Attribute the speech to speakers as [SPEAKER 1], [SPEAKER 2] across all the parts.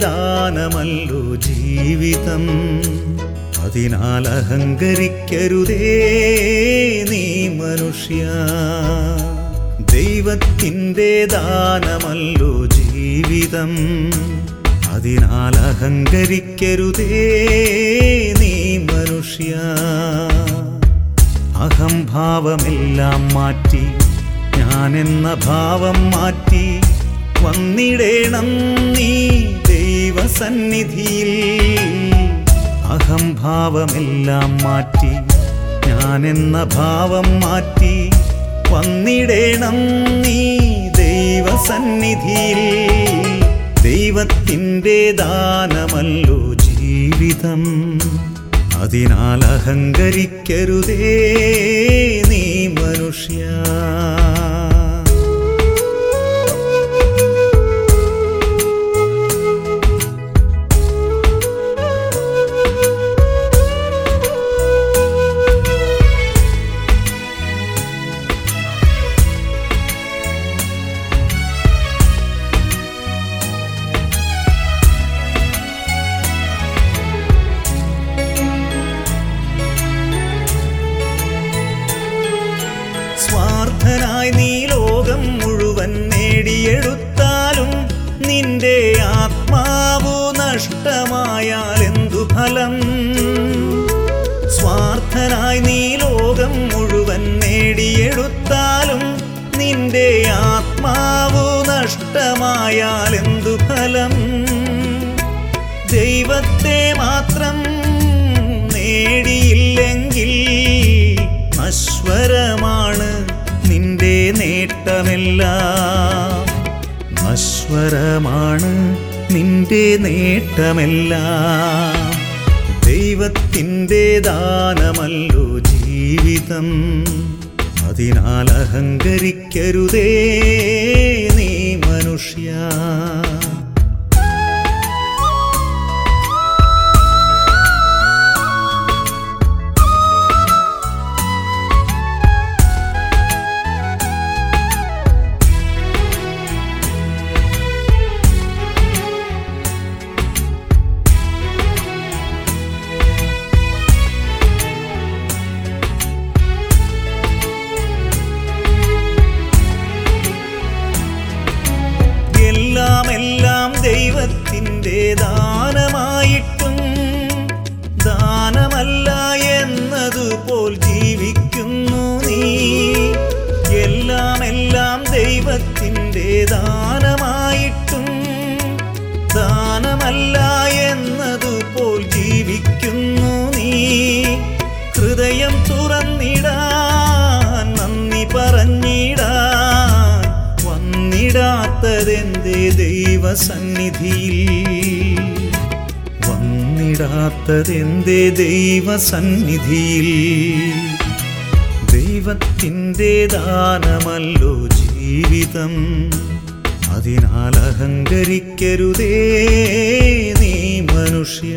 [SPEAKER 1] ദാനമല്ലോ ജീവിതം അതിനാൽ അഹങ്കരിക്കരുതേ നീ മനുഷ്യ ദൈവത്തിൻ്റെ ദാനമല്ലോ ജീവിതം അതിനാൽ അഹങ്കരിക്കരുതേ നീ മനുഷ്യ അഹംഭാവമെല്ലാം മാറ്റി ഞാനെന്ന ഭാവം മാറ്റി വന്നിടേണം നീ ദൈവസന്നിധിയിൽ അഹംഭാവമെല്ലാം മാറ്റി ഞാനെന്ന ഭാവം മാറ്റി വന്നിടേണം നീ ദൈവസന്നിധിയിൽ ദൈവത്തിൻ്റെ ദാനമല്ലോ ജീവിതം അതിനാൽ അഹങ്കരിക്കരുതേ നീ മനുഷ്യ സ്വാർത്ഥനായി നീ ലോകം മുഴുവൻ നേടിയെടുത്താലും നിന്റെ ആത്മാവു നഷ്ടമായാൽ എന്തു ഫലം സ്വാർത്ഥനായി നീ ലോകം മുഴുവൻ നേടിയെടുത്താലും നിന്റെ ആത്മാവു നഷ്ടമായാൽ എന്തു ഫലം ദൈവത്തെ മാത്രം നേടിയില്ലെങ്കിൽ നശ്വരമാണ് നിന്റെ നേട്ടമെല്ലാം നശ്വരമാണ് നിന്റെ നേട്ടമെല്ലാം ദൈവത്തിൻ്റെ ദാനമല്ലോ ജീവിതം അതിനാൽ അഹങ്കരിക്കരുതേ നീ മനുഷ്യ എല്ലാം എല്ലാം ദൈവത്തിൻ്റെ ദാനമായിട്ടും ദാനമല്ല എന്നതുപോൽ ജീവിക്കുന്നു നീ എല്ലാം എല്ലാം ദൈവത്തിൻ്റെ ദാനമായിട്ടും ദാനമല്ല എന്നതുപോൽ ജീവിക്കുന്നു നീ ഹൃദയം തുറന്നിടാൻ നന്ദി പറഞ്ഞിടാൻ വന്നിടാത്തതെന്തേ ദൈവസന്നിധിയിൽ വന്നിടാത്തതെന്തേ ദൈവസന്നിധിയിൽ ദൈവത്തിൻ്റെ ദാനമല്ലോ ജീവിതം അതിനാൽ അഹങ്കരിക്കരുതേ നീ മനുഷ്യ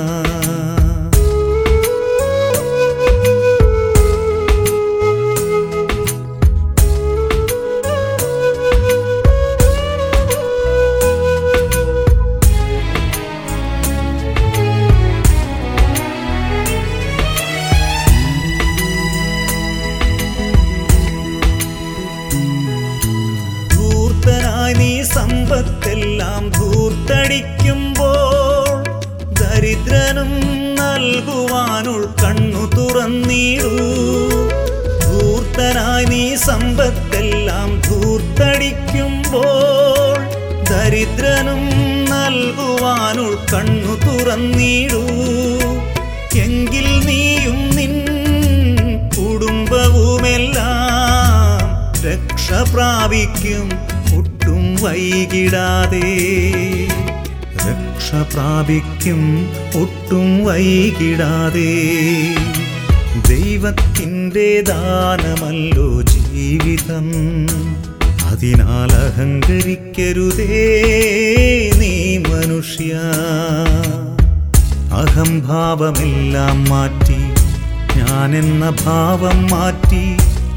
[SPEAKER 1] ധൂർത്തനായി നീ സമ്പത്തെല്ലാം ധൂർത്തടിക്കുമ്പോൾ ദരിദ്രനും നൽകുവാനുൾ കണ്ണു തുറന്നിടൂ ധൂർത്തനായി നീ സമ്പത്തെല്ലാം ധൂർത്തടിക്കുമ്പോൾ ദരിദ്രനും നൽകുവാനുൾ കണ്ണു തുറന്നിടൂ എങ്കിൽ നീയും നിൻ കുടുംബവുമെല്ലാം രക്ഷ പ്രാപിക്കും ഒട്ടും വൈകിടാതെ രക്ഷ പ്രാപിക്കും ഒട്ടും വൈകിടാതെ ദൈവത്തിൻ്റെ ദാനമല്ലോ ജീവിതം അതിനാൽ അഹങ്കരിക്കരുതേ നീ മനുഷ്യ അഹംഭാവമെല്ലാം മാറ്റി ഞാനെന്ന ഭാവം മാറ്റി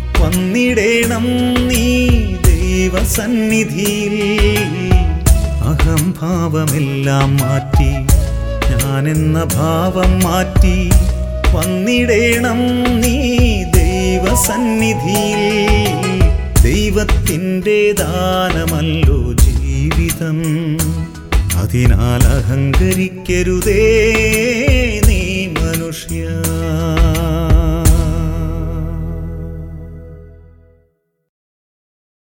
[SPEAKER 1] വന്നിടേണം നീ ദൈവസന്നിധിയിൽ അഹംഭാവമെല്ലാം മാറ്റി ഞാനെന്ന ഭാവം മാറ്റി വന്നിടേണം നീ ദൈവസന്നിധിയിൽ ദൈവത്തിൻ്റെ ദാനമല്ലോ ജീവിതം അതിനാൽ അഹങ്കരിക്കരുതേ നീ മനുഷ്യ